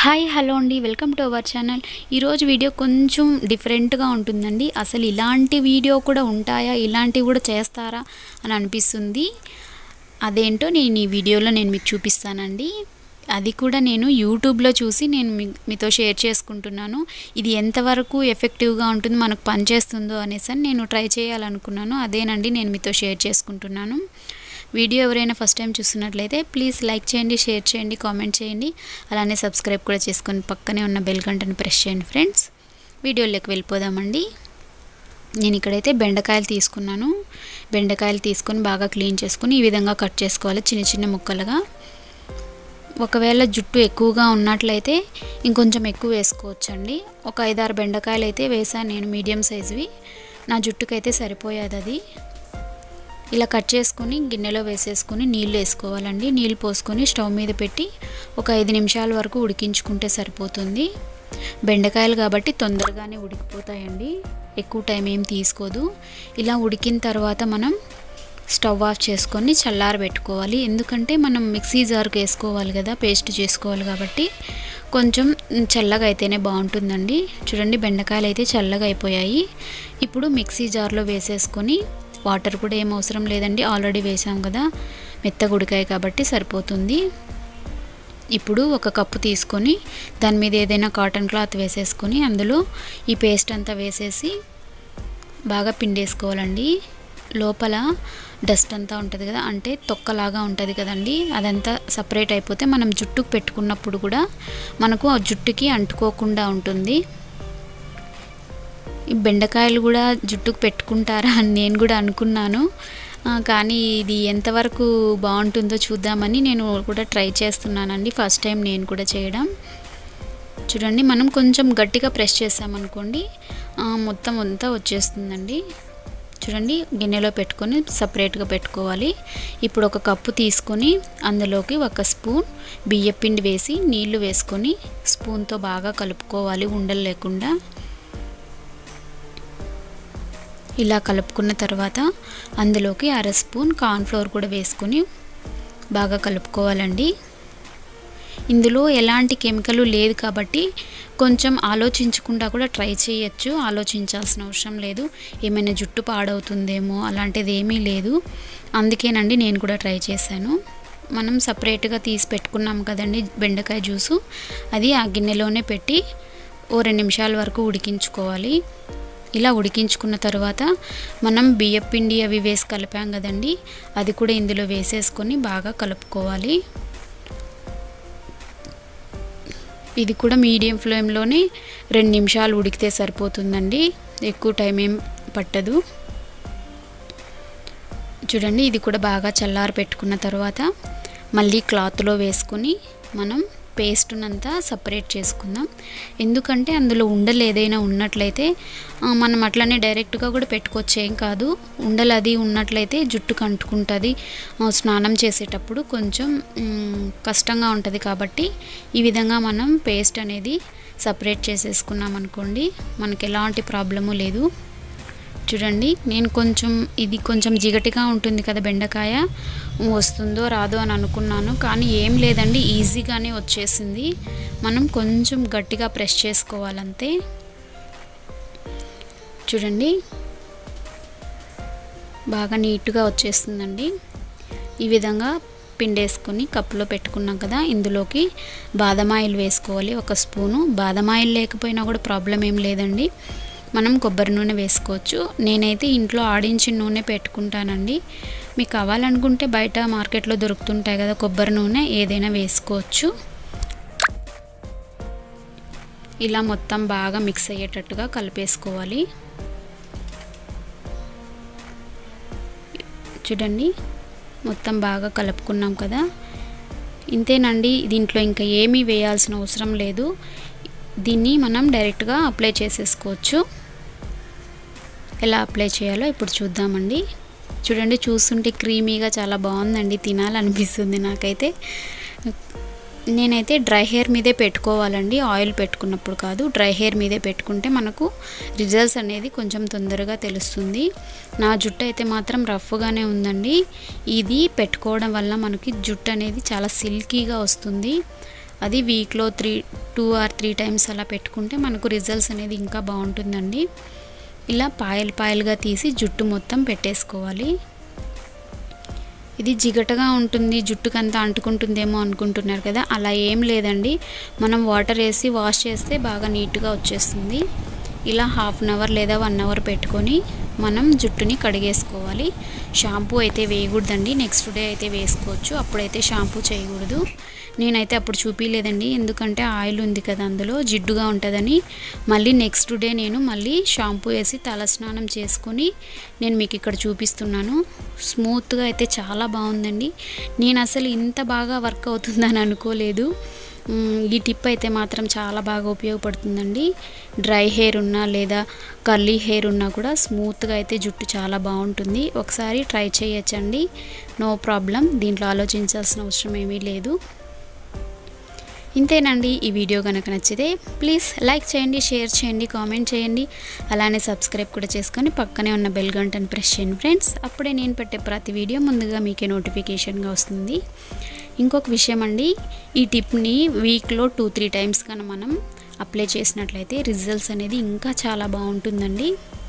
hi hello అండి welcome to our channel ఈరోజు video కొంచెం డిఫరెంట్గా ఉంటుందండి అసలు ఇలాంటి వీడియో కూడా ఉంటాయా ఇలాంటివి కూడా చేస్తారా అని అనిపిస్తుంది అదేంటో నేను ఈ వీడియోలో నేను మీకు చూపిస్తానండి అది కూడా నేను యూట్యూబ్లో చూసి నేను మీ- మీతో షేర్ చేసుకుంటున్నాను ఇది ఎంతవరకు ఎఫెక్టివ్గా ఉంటుంది మనకు పనిచేస్తుందో అనేసి అని నేను ట్రై చేయాలనుకున్నాను అదేనండి నేను మీతో షేర్ చేసుకుంటున్నాను వీడియో ఎవరైనా ఫస్ట్ టైం చూస్తున్నట్లయితే ప్లీజ్ లైక్ చేయండి షేర్ చేయండి కామెంట్ చేయండి అలానే సబ్స్క్రైబ్ కూడా చేసుకొని పక్కనే ఉన్న బెల్ గంటను ప్రెస్ చేయండి ఫ్రెండ్స్ వీడియోలోకి వెళ్ళిపోదామండి నేను ఇక్కడైతే బెండకాయలు తీసుకున్నాను బెండకాయలు తీసుకొని బాగా క్లీన్ చేసుకొని ఈ విధంగా కట్ చేసుకోవాలి చిన్న చిన్న ముక్కలుగా ఒకవేళ జుట్టు ఎక్కువగా ఉన్నట్లయితే ఇంకొంచెం ఎక్కువ వేసుకోవచ్చండి ఒక ఐదారు బెండకాయలు అయితే వేసాను నేను మీడియం సైజువి నా జుట్టుకైతే సరిపోయేది అది ఇలా కట్ చేసుకొని గిన్నెలో వేసేసుకొని నీళ్ళు వేసుకోవాలండి నీళ్ళు పోసుకొని స్టవ్ మీద పెట్టి ఒక ఐదు నిమిషాల వరకు ఉడికించుకుంటే సరిపోతుంది బెండకాయలు కాబట్టి తొందరగానే ఉడికిపోతాయండి ఎక్కువ టైం ఏం తీసుకోదు ఇలా ఉడికిన తర్వాత మనం స్టవ్ ఆఫ్ చేసుకొని చల్లారబెట్టుకోవాలి ఎందుకంటే మనం మిక్సీ జార్కి వేసుకోవాలి కదా పేస్ట్ చేసుకోవాలి కాబట్టి కొంచెం చల్లగా అయితేనే బాగుంటుందండి చూడండి బెండకాయలు అయితే చల్లగా అయిపోయాయి ఇప్పుడు మిక్సీ జార్లో వేసేసుకొని వాటర్ కూడా ఏం అవసరం లేదండి ఆల్రెడీ వేసాం కదా మెత్తగా ఉడికాయి కాబట్టి సరిపోతుంది ఇప్పుడు ఒక కప్పు తీసుకొని దాని మీద ఏదైనా కాటన్ క్లాత్ వేసేసుకొని అందులో ఈ పేస్ట్ అంతా వేసేసి బాగా పిండేసుకోవాలండి లోపల డస్ట్ అంతా ఉంటుంది కదా అంటే తొక్కలాగా ఉంటుంది కదండి అదంతా సపరేట్ అయిపోతే మనం జుట్టుకు పెట్టుకున్నప్పుడు కూడా మనకు ఆ జుట్టుకి అంటుకోకుండా ఉంటుంది ఈ బెండకాయలు కూడా జుట్టుకు పెట్టుకుంటారా అని నేను కూడా అనుకున్నాను ఆ, కానీ ఇది ఎంతవరకు బాగుంటుందో చూద్దామని నేను కూడా ట్రై చేస్తున్నానండి ఫస్ట్ టైం నేను కూడా చేయడం చూడండి మనం కొంచెం గట్టిగా ప్రెస్ చేసామనుకోండి ఆ, మొత్తం అంతా వచ్చేస్తుందండి చూడండి గిన్నెలో పెట్టుకొని సపరేట్గా పెట్టుకోవాలి ఇప్పుడు ఒక కప్పు తీసుకొని అందులోకి ఒక స్పూన్ బియ్యపిండి వేసి నీళ్లు వేసుకొని స్పూన్తో బాగా కలుపుకోవాలి ఉండలు లేకుండా ఇలా కలుపుకున్న తర్వాత అందులోకి అర స్పూన్ కార్న్ఫ్లోర్ కూడా వేసుకొని బాగా కలుపుకోవాలండి ఇందులో ఎలాంటి కెమికల్ లేదు కాబట్టి కొంచెం ఆలోచించకుండా కూడా ట్రై చేయొచ్చు ఆలోచించాల్సిన అవసరం లేదు ఏమైనా జుట్టు పాడవుతుందేమో అలాంటిది ఏమీ లేదు అందుకేనండి నేను కూడా ట్రై చేశాను మనం సపరేట్గా తీసి పెట్టుకున్నాం కదండి బెండకాయ జ్యూసు అది ఆ గిన్నెలోనే పెట్టి ఓ రెండు నిమిషాల వరకు ఉడికించుకోవాలి ఇలా ఉడికించుకున్న తర్వాత మనం బియ్యం పిండి అవి వేసి కలిపాం కదండి అది కూడా ఇందులో వేసేసుకొని బాగా కలుపుకోవాలి ఇది కూడా మీడియం ఫ్లేమ్లోనే రెండు నిమిషాలు ఉడికితే సరిపోతుందండి ఎక్కువ టైం ఏం పట్టదు చూడండి ఇది కూడా బాగా చల్లారి పెట్టుకున్న తర్వాత మళ్ళీ క్లాత్లో వేసుకొని మనం పేస్ట్నంతా సపరేట్ చేసుకుందాం ఎందుకంటే అందులో ఉండలు ఏదైనా ఉన్నట్లయితే ఆ, మనం అట్లనే డైరెక్ట్గా కూడా పెట్టుకోవచ్చు ఏం కాదు ఉండలు అది ఉన్నట్లయితే జుట్టుకు అంటుకుంటుంది ఆ, స్నానం చేసేటప్పుడు కొంచెం మ్, కష్టంగా ఉంటుంది కాబట్టి ఈ విధంగా మనం పేస్ట్ అనేది సపరేట్ చేసేసుకున్నాం అనుకోండి మనకి ఎలాంటి ప్రాబ్లము లేదు చూడండి నేను కొంచెం ఇది కొంచెం జిగటిగా ఉంటుంది కదా బెండకాయ వస్తుందో రాదో అని అనుకున్నాను కానీ ఏం లేదండి ఈజీగానే వచ్చేసింది మనం కొంచెం గట్టిగా ప్రెస్ చేసుకోవాలంతే చూడండి బాగా నీట్గా వచ్చేస్తుందండి ఈ విధంగా పిండేసుకొని కప్పులో పెట్టుకున్నాం కదా ఇందులోకి బాదం ఆయిల్ వేసుకోవాలి ఒక స్పూను బాదం ఆయిల్ లేకపోయినా కూడా ప్రాబ్లం ఏం లేదండి మనం కొబ్బరి నూనె వేసుకోవచ్చు నేనైతే ఇంట్లో ఆడించిన నూనె పెట్టుకుంటానండి మీకు కావాలనుకుంటే బయట మార్కెట్లో దొరుకుతుంటాయి కదా కొబ్బరి నూనె ఏదైనా వేసుకోవచ్చు ఇలా మొత్తం బాగా మిక్స్ అయ్యేటట్టుగా కలిపేసుకోవాలి చూడండి మొత్తం బాగా కలుపుకున్నాం కదా ఇంతేనండి దీంట్లో ఇంకా ఏమీ వేయాల్సిన అవసరం లేదు దీన్ని మనం డైరెక్ట్గా అప్లై చేసేసుకోవచ్చు ఎలా అప్లై చేయాలో ఇప్పుడు చూద్దామండి చూడండి చూస్తుంటే క్రీమీగా చాలా బాగుందండి తినాలనిపిస్తుంది నాకైతే నేనైతే డ్రై హెయిర్ మీదే పెట్టుకోవాలండి ఆయిల్ పెట్టుకున్నప్పుడు కాదు డ్రై హెయిర్ మీదే పెట్టుకుంటే మనకు రిజల్ట్స్ అనేది కొంచెం తొందరగా తెలుస్తుంది నా జుట్టు అయితే మాత్రం రఫ్గానే ఉందండి ఇది పెట్టుకోవడం వల్ల మనకి జుట్టు అనేది చాలా సిల్కీగా వస్తుంది అది వీక్లో three two or three times అలా పెట్టుకుంటే మనకు రిజల్ట్స్ అనేది ఇంకా బాగుంటుందండి ఇలా పాయలు పాయలుగా తీసి జుట్టు మొత్తం పెట్టేసుకోవాలి ఇది జిగటగా ఉంటుంది జుట్టుకంతా అంటుకుంటుందేమో అనుకుంటున్నారు కదా అలా ఏం లేదండి మనం వాటర్ వేసి వాష్ చేస్తే బాగా నీట్గా వచ్చేస్తుంది ఇలా హాఫ్ అన్ అవర్ లేదా వన్ అవర్ పెట్టుకొని మనం జుట్టుని కడిగేసుకోవాలి షాంపూ అయితే వేయకూడదండి నెక్స్ట్ డే అయితే వేసుకోవచ్చు అప్పుడైతే షాంపూ చేయకూడదు నేనైతే అప్పుడు చూపించలేదండి ఎందుకంటే ఆయిల్ ఉంది కదా అందులో జిడ్డుగా ఉంటుందని మళ్ళీ నెక్స్ట్ డే నేను మళ్ళీ షాంపూ వేసి తలస్నానం చేసుకొని నేను మీకు ఇక్కడ చూపిస్తున్నాను స్మూత్గా అయితే చాలా బాగుందండి నేను అసలు ఇంత బాగా వర్క్ అవుతుందని అనుకోలేదు ఈ టిప్ అయితే మాత్రం చాలా బాగా ఉపయోగపడుతుందండి డ్రై హెయిర్ ఉన్నా లేదా కర్లీ హెయిర్ ఉన్నా కూడా స్మూత్గా అయితే జుట్టు చాలా బాగుంటుంది ఒకసారి ట్రై చేయొచ్చండి నో ప్రాబ్లం దీంట్లో ఆలోచించాల్సిన అవసరం ఏమీ లేదు ఇంతేనండి ఈ వీడియో కనుక నచ్చితే ప్లీజ్ లైక్ చేయండి షేర్ చేయండి కామెంట్ చేయండి అలానే సబ్స్క్రైబ్ కూడా చేసుకొని పక్కనే ఉన్న బెల్ గంటను ప్రెస్ చేయండి ఫ్రెండ్స్ అప్పుడే నేను పెట్టే ప్రతి వీడియో ముందుగా మీకే నోటిఫికేషన్గా వస్తుంది ఇంకొక విషయం అండి ఈ టిప్ని వీక్లో టూ త్రీ టైమ్స్ కన్నా మనం అప్లై చేసినట్లయితే రిజల్ట్స్ అనేది ఇంకా చాలా బాగుంటుందండి